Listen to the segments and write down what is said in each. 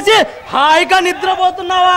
చేసి హాయిగా నిద్రపోతున్నావా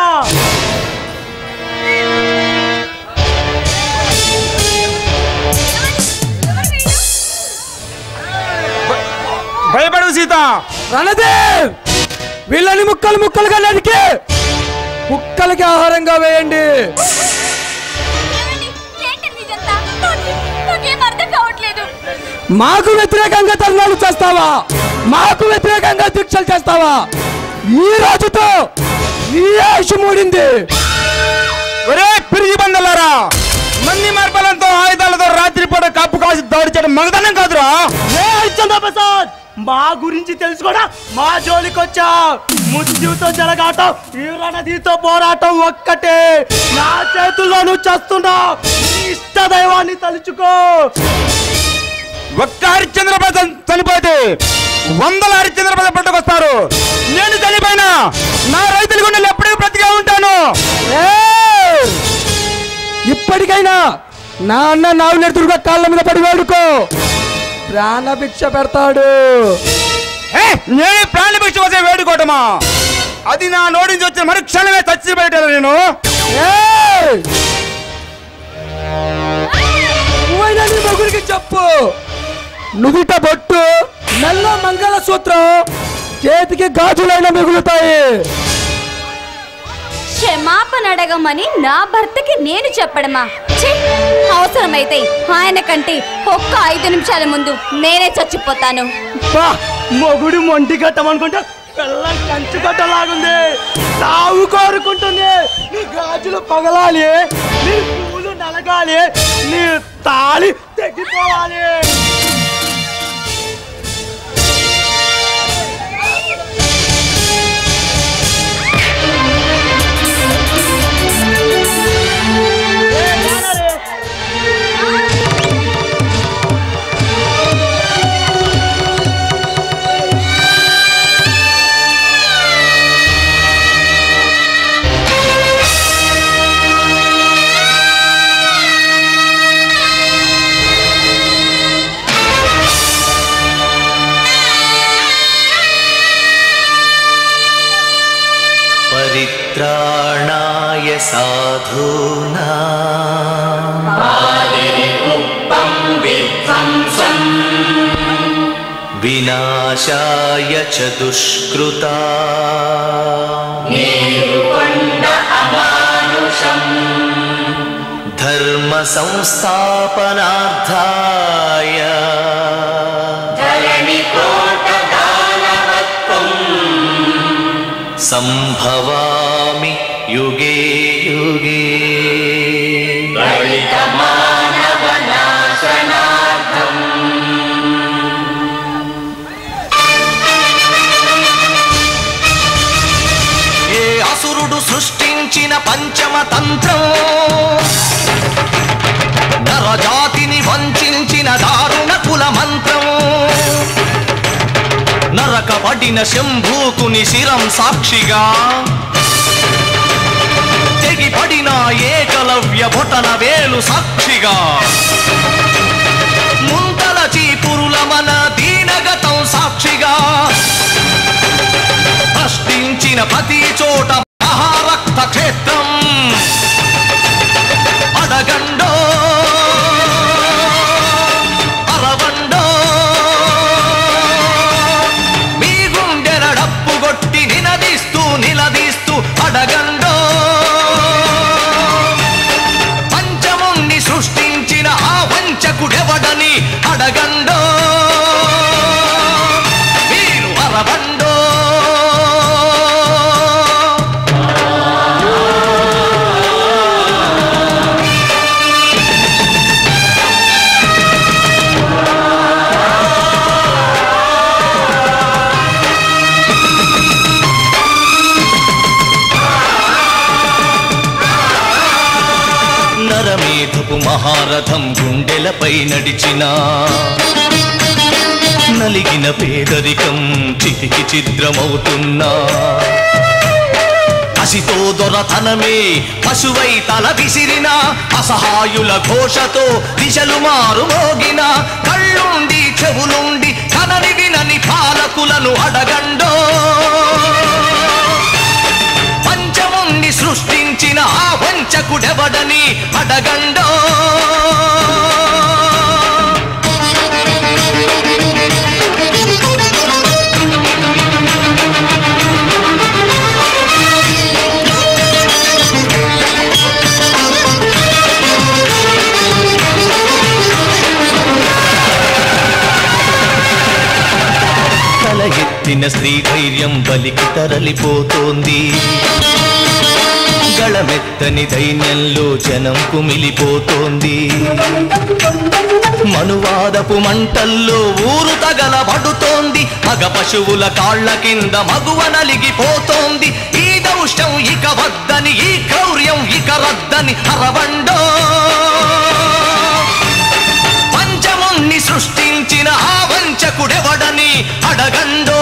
భయపడు సీత రణదేవ్ వీళ్ళని ముక్కలు ముక్కలుగా నరికి కుక్కలకి ఆహారంగా వేయండి ఏమండి? ఏంటండి ఇదంతా? నాకు- నాకేం అర్థం కావట్లేదు మాకు వ్యతిరేకంగా ధర్నాలు చేస్తావా మాకు వ్యతిరేకంగా దీక్షలు చేస్తావా ఈ రోజుతో నీ ఆయుష్ మూడింది ఒరే పిరిగి బందలారా మంది మార్బలంతో ఆయుధాలతో రాత్రిపూట కప్పు కాసి దాడి చేయడం మగదనం కాదురా ఏ హరిశ్చంద్ర ప్రసాద్ మా గురించి తెలుసుకోడా మా జోలికి వచ్చా మృత్యుతో జరగాటం ఈ రణధితో పోరాటం ఒక్కటే నా చేతుల్లో నువ్వు చేస్తున్నావు నీ ఇష్ట దైవాన్ని తలుచుకో ఒక్క హరిశ్చంద్ర ప్రసాద్ చనిపోతే వందల హరిశ్చంద్ర ప్రసాద్ పట్టుకొస్తారు నేను చనిపోయినా నా రైతుల గుండెలు ఎప్పటికీ బ్రతిగా ఉంటాను ఏయ్! ఇప్పటికైనా నా అన్న నావు ఎదురుగా కాళ్ళ మీద పడి వేడుకో ప్రాణభిక్ష పెడతాడు ఏ, నేను ప్రాణభిక్ష వచ్చే వేడుకోవటమా అది నా నోటి నుంచి వచ్చిన మరి క్షణమే చచ్చిపోయాను నేను ఏయ్! నువ్వైనా నీ మొగుడికి చెప్పు నుదుట బొట్టు నల్ల మంగళసూత్రం చేతికి గాజులైన మిగులుతాయి క్షమాపణ అడగమని నా భర్తకి నేను చెప్పడమా ఛీ! అవసరమైతే ఆయన కంటే ఒక్క ఐదు నిమిషాల ముందు నేనే చచ్చిపోతాను బా మొగుడు మొంటి కట్టమనుకుంటే పిల్లం కంచు కట్టలాగుంది సాగు కోరుకుంటుంది నీ గాజులు పగలాలి నీ పూలు నలగాలి నీ తాళి తెగిపోవాలి ఏ నాన్నరే, परित्राणाय साधूना विनाशाय च दुष्कृता धर्म संस्थापनार्थाय सम्भवामि युगे युगे ఏ అసురుడు సృష్టించిన పంచమ తంత్రం నరజాతిని వంచిన దారుణ కుల మంత్రం నరకబడిన శంభూకుని శిరం సాక్షిగా తెగిపడిన ఏకలవ్య బొటన వేలు సాక్షిగా ముంతల చీపురుల మన దీనగతం సాక్షిగా ప్రశ్నించిన ప్రతి చోట మహారక్త క్షేత్రం అడగండో అరవండో మీ గుండెల డప్పు కొట్టి నినదీస్తూ నిలదీస్తూ అడగండో పంచముణ్ణి సృష్టించిన ఆ వంచకుడెవడని అడగండో మీరు అరవండో నరమేధపు మహారథం గుండెలపై నడిచిన నలిగిన పేదరికం చితికి చిద్రమవుతున్నా కసితో దొరతనమే పశువై తల విసిరిన అసహాయుల ఘోషతో దిశలు మారు మోగిన కళ్ళుండి చెవులుండి కనని వినని పాలకులను అడగండో సృష్టించిన ఆ వంచకుడెవడని అడగండో తల ఎత్తిన స్త్రీ ధైర్యం బలికి తరలిపోతోంది గళమెత్తని దైన్యంలో జనం కుమిలిపోతోంది మనువాదపు మంటల్లో ఊరు తగలబడుతోంది మగ పశువుల కాళ్ళ కింద మగువ నలిగిపోతోంది ఈ దౌష్యం ఇక వద్దని ఈ క్రౌర్యం ఇక రద్దని అరవండో పంచమున్ని సృష్టించిన ఆ వంచకుడెవడని అడగండో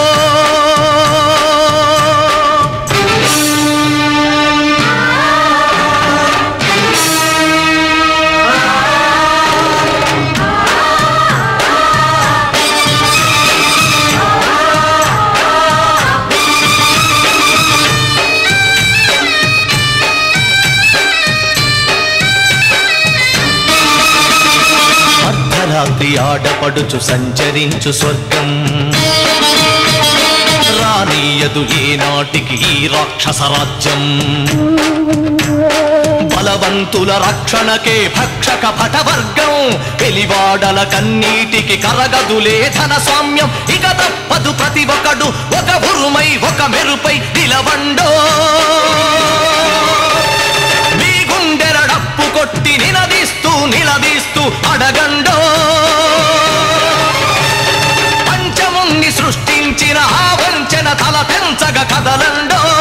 అర్ధరాత్రి ఆడపడుచు సంచరించు స్వర్గం రానీయదు ఏనాటికి ఈ రాక్షస రాజ్యం బలవంతుల రక్షణకే భక్షక భటవర్గం వెలివాడల కన్నీటికి కరగదులే ధన స్వామ్యం ఇక తప్పదు ప్రతి ఒక్కడు ఒక ఉరుమై ఒక మెరుపై నిలవండో మీ గుండెల డప్పు కొట్టి నిలదీస్తూ నిలదీస్తూ అడగండో పంచమున్ని సృష్టించిన ఆ వంచన తల పెంచగ కదలండో